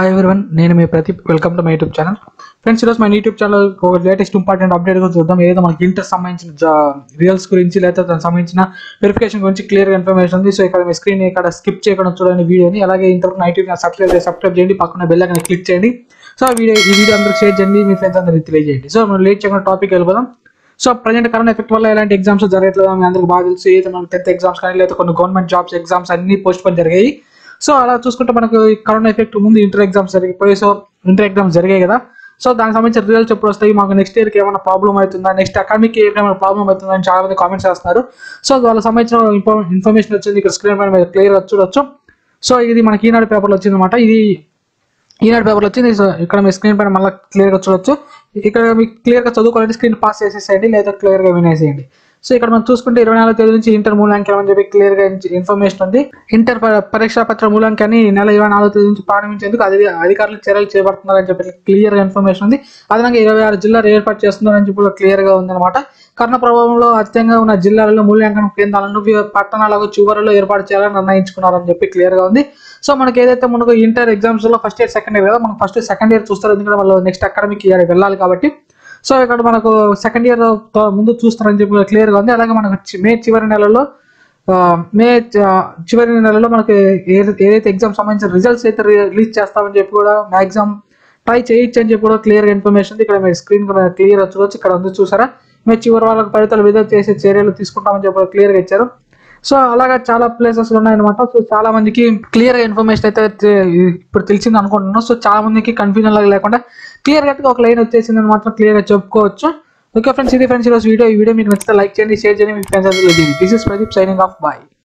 hi everyone నేను మీ Pradeep welcome to my YouTube channel friends ఈరోజు మన యూట్యూబ్ ఛానల్ ఒక లేటెస్ట్ ఇంపార్టెంట్ అప్డేట్ గురించి చూద్దాం ఏదో మనకి ఇంటర్ సంబంధించిన రియల్స్ గురించి లేదా దానికి సంబంధించిన వెరిఫికేషన్ గురించి క్లియర్ ఇన్ఫర్మేషన్ ఉంది సో ఇక్కడ మీ స్క్రీన్ ఇక్కడ స్కిప్ చేయకుండా చూడండి వీడియోని అలాగే ఇంతవరకు నా యూట్యూబ్ సబ్స్క్రైబ్ చేసి సబ్స్క్రైబ్ చేయండి పక్కన బెల్ ఐకాన్ క్లిక్ చేయండి సో ఆ వీడియో ఈ వీడియో అందరికి షేర్ చేయండి మీ ఫ్రెండ్స్ అందరికి తెలియజేయండి సో మనం లేట్ చేయకుండా టాపిక్ వెళ్ళిపోదాం సో ప్రజెంట్ కరోనా ఎఫెక్ట్ వల్ల ఎలాంటి ఎగ్జామ్స్ జరగట్లేదు మీ అందరికి బాగా తెలుసు ఏదైతే మనకి టెన్త్ ఎగ్జామ్స్ కానీ లేదా కొన్ని గవర్నమెంట్ జాబ్స్ ఎగ్జామ్స్ అన్ని పోస్ట్ పోన్ జరిగాయి సో అలా చూసుకుంటే మనకు ఈ కరోనా ఎఫెక్ట్ ముందు ఇంటర్ ఎగ్జామ్స్ జరిగిపోయి సో ఇంటర్ ఎగ్జామ్స్ జరిగాయి కదా సో దానికి సంబంధించిన రిజల్ట్స్ ఎప్పుడు వస్తాయి మాకు నెక్స్ట్ ఇయర్కి ఏమైనా ప్రాబ్లం అవుతుందా నెక్స్ట్ అకాడమిక్ ఇయర్కి ఏమైనా ప్రాబ్లం అవుతుందా అని చాలా మంది కామెంట్స్ చేస్తున్నారు సో వాళ్ళకి సంబంధించిన ఇన్ఫర్మేషన్ వచ్చింది ఇక్కడ స్క్రీన్ పైన మీరు క్లియర్ చూడొచ్చు సో ఇది మనకి ఈనాడు పేపర్లో వచ్చింది అనమాట ఇది ఈనాడు పేపర్లో వచ్చింది సో ఇక్కడ మీ స్క్రీన్ పైన మళ్ళీ క్లియర్గా చూడొచ్చు ఇక్కడ మీకు క్లియర్గా చదువుకోవాలంటే స్క్రీన్ పాస్ చేసేసేయండి లేదా క్లియర్గా వినేసేయండి సో ఇక్కడ మనం చూసుకుంటే ఇరవై నాలుగు తేదీ నుంచి ఇంటర్ మూలాంకనం అని చెప్పి క్లియర్గా ఇన్ఫర్మేషన్ ఉంది ఇంటర్ ప- పరీక్షా పత్ర మూలాంకాన్ని ఈ నెల ఇరవై నాలుగు తేదీ నుంచి ప్రారంభించేందుకు అధి అధికారులు చర్యలు చేపడుతున్నారని చెప్పి క్లియర్గా ఇన్ఫర్మేషన్ ఉంది అదనంగా ఇరవై ఆరు జిల్లాలు ఏర్పాటు చేస్తున్నారని చెప్పి కూడా క్లియర్గా ఉందన్నమాట కరోనా ప్రభావంలో అత్యంగా ఉన్న జిల్లాలలో మూల్యాంకన కేంద్రాలను వి- పట్టణాలకు చివరిలో ఏర్పాటు చేయాలని నిర్ణయించుకున్నారని చెప్పి క్లియర్గా ఉంది సో మనకి ఏదైతే మనకు ఇంటర్ ఎగ్జామ్స్ లో ఫస్ట్ ఇయర్ సెకండ్ ఇయర్ కదా మనకు ఫస్ట్ సెకండ్ ఇయర్ చూస్తారు ఎందుకంటే వాళ్ళు నెక్స్ట్ అకాడమిక్ ఇయర్ వెళ్ళాలి కాబట్టి సో ఇక్కడ మనకు సెకండ్ ఇయర్ ముందు చూస్తారని చెప్పి క్లియర్గా ఉంది అలాగే మనకు చి- మే చివరి నెలలో ఆ, మే చ- చివరి నెలలో మనకి ఏ- ఏదైతే ఎగ్జామ్ సంబంధించిన రిజల్ట్స్ అయితే రిలీజ్ చేస్తామని చెప్పి కూడా మ్యాక్సిమం ట్రై చేయొచ్చు అని చెప్పి కూడా క్లియర్ ఇన్ఫర్మేషన్ ఉంది ఇక్కడ మీరు స్క్రీన్ క్లియర్ చూడొచ్చు ఇక్కడ ఉంది చూసారా మే చివరి వాళ్ళకి ఫలితాలు విడుదల చేసే చర్యలు తీసుకుంటామని చెప్పి క్లియర్ గా ఇచ్చారు సో అలాగా చాలా ప్లేసెస్ ఉన్నాయన్నమాట సో చాలా మందికి క్లియర్ గా ఇన్ఫర్మేషన్ అయితే తె- ఇప్పుడు తెలిసింది అనుకుంటున్నాను సో చాలా మందికి కన్ఫ్యూజన్ లాగా లేకుండా క్లియర్ గా ఒక లైన్ వచ్చేసిందని మాత్రం క్లియర్ గా చెప్పుకోవచ్చు ఓకే ఫ్రెండ్స్ ఇది ఫ్రెండ్స్ ఈరోజు వీడియో ఈ వీడియో మీకు నచ్చితే లైక్ చేయండి షేర్ చేయండి మీ ఫ్రెండ్స్ అందరికీ this is Pradeep signing off bye